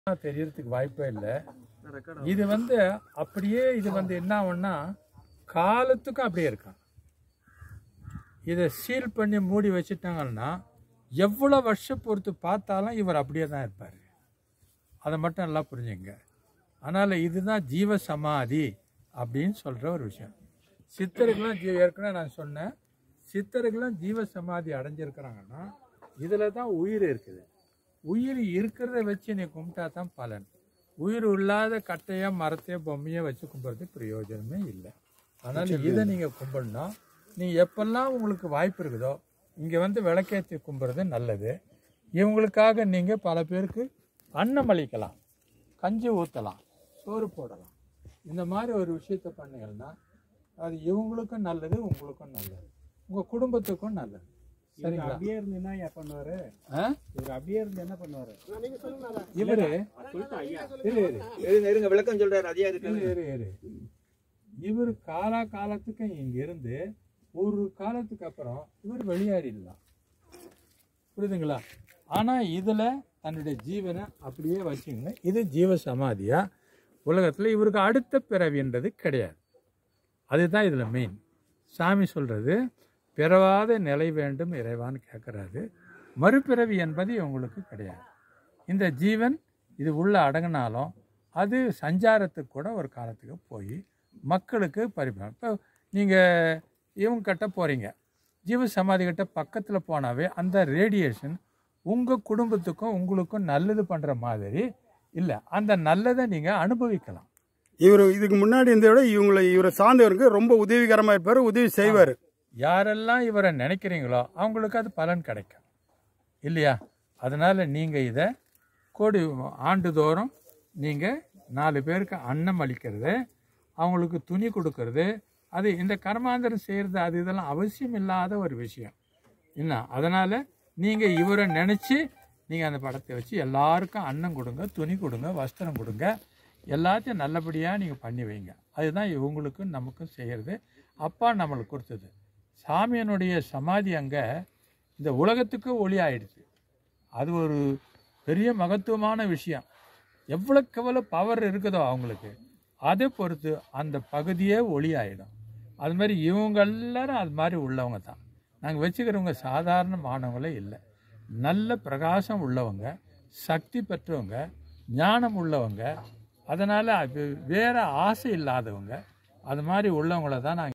தெரியறதுக்கு வாய்ப்பே இல்லை இது வந்து அப்படியே இது வந்து என்ன ஆகும்னா காலத்துக்கும் அப்படியே இருக்கான் இதை சீல் பண்ணி மூடி வச்சுட்டாங்கன்னா எவ்வளோ வருஷம் பொறுத்து பார்த்தாலும் இவர் அப்படியே தான் இருப்பார் அதை மட்டும் நல்லா புரிஞ்சுங்க அதனால் இதுதான் ஜீவ சமாதி அப்படின்னு சொல்கிற ஒரு விஷயம் சித்தருக்கெல்லாம் ஜீ ஏற்கனவே நான் சொன்னேன் சித்தருக்கெல்லாம் ஜீவ சமாதி அடைஞ்சிருக்கிறாங்கன்னா இதில் தான் உயிர் இருக்குது உயிர் இருக்கிறத வச்சு நீ கும்பிட்டா தான் பலன் உயிர் இல்லாத கட்டையோ மரத்தையோ பொம்மையோ வச்சு கும்பிட்றது பிரயோஜனமே இல்லை அதனால் இதை நீங்கள் கும்பிடணும் நீங்கள் எப்பெல்லாம் உங்களுக்கு வாய்ப்பு இருக்குதோ இங்கே வந்து விளக்கேற்றி கும்பிட்றது நல்லது இவங்களுக்காக நீங்கள் பல பேருக்கு அன்னம் அளிக்கலாம் கஞ்சி ஊற்றலாம் சோறு போடலாம் இந்த மாதிரி ஒரு விஷயத்த பண்ணீங்கன்னா அது இவங்களுக்கும் நல்லது உங்களுக்கும் நல்லது உங்கள் குடும்பத்துக்கும் நல்லது சரிங்களா அப்படியே இருந்து என்ன ஐயா பண்ணுவாரு ஆ இவர் அப்படியே இருந்து என்ன பண்ணுவாரு இவரு இரு இரு இருங்க இருங்க விளக்கம் சொல்றாரு அதே இருக்கு இரு இரு இரு இவர் காலா காலத்துக்கு இங்க இருந்து ஒரு காலத்துக்கு அப்புறம் இவர் வெளியேறிடலாம் புரியுதுங்களா ஆனா இதுல தன்னுடைய ஜீவனை அப்படியே வச்சுக்கணும் இது ஜீவ சமாதியா உலகத்துல இவருக்கு அடுத்த பிறவின்றது கிடையாது அதுதான் இதுல மெயின் சாமி சொல்றது பிறவாத நிலை வேண்டும் இறைவான்னு கேட்குறாரு மறுபிறவி என்பது இவங்களுக்கு கிடையாது இந்த ஜீவன் இது உள்ள அடங்கினாலும் அது சஞ்சாரத்துக்கு கூட ஒரு காலத்துக்கு போய் மக்களுக்கு பரிமாறும் இப்போ நீங்கள் இவங்க கிட்ட போகிறீங்க ஜீவ சமாதி கிட்ட பக்கத்தில் போனாவே அந்த ரேடியேஷன் உங்கள் குடும்பத்துக்கும் உங்களுக்கும் நல்லது பண்ணுற மாதிரி இல்லை அந்த நல்லதை நீங்கள் அனுபவிக்கலாம் இவர் இதுக்கு முன்னாடி இருந்ததை விட இவங்களை இவரை சார்ந்தவருக்கு ரொம்ப உதவிகரமாக இருப்பார் உதவி செய்வார் யாரெல்லாம் இவரை நினைக்கிறீங்களோ அவங்களுக்கு அது பலன் கிடைக்கும் இல்லையா அதனால் நீங்கள் இதை கோடி ஆண்டுதோறும் நீங்கள் நாலு பேருக்கு அன்னம் அளிக்கிறது அவங்களுக்கு துணி கொடுக்கறது அது இந்த கர்மாந்திரம் செய்கிறது அது இதெல்லாம் அவசியம் இல்லாத ஒரு விஷயம் என்ன அதனால் நீங்கள் இவரை நினச்சி நீங்கள் அந்த படத்தை வச்சு எல்லாருக்கும் அன்னம் கொடுங்க துணி கொடுங்க வஸ்திரம் கொடுங்க எல்லாத்தையும் நல்லபடியாக நீங்கள் பண்ணி வைங்க அதுதான் இவங்களுக்கும் நமக்கும் செய்கிறது அப்பா நம்மளுக்கு கொடுத்தது சாமியனுடைய சமாதி அங்கே இந்த உலகத்துக்கு ஒளி ஆயிடுச்சு அது ஒரு பெரிய மகத்துவமான விஷயம் எவ்வளோக்கு எவ்வளோ பவர் இருக்குதோ அவங்களுக்கு அதை பொறுத்து அந்த பகுதியே ஒளி ஆயிடும் அது மாதிரி இவங்க எல்லாரும் அது மாதிரி உள்ளவங்க தான் நாங்கள் வச்சுக்கிறவங்க சாதாரண மாணவங்களே இல்லை நல்ல பிரகாசம் உள்ளவங்க சக்தி பெற்றவங்க ஞானம் உள்ளவங்க அதனால் வேறு ஆசை இல்லாதவங்க அது மாதிரி உள்ளவங்கள தான் நாங்கள்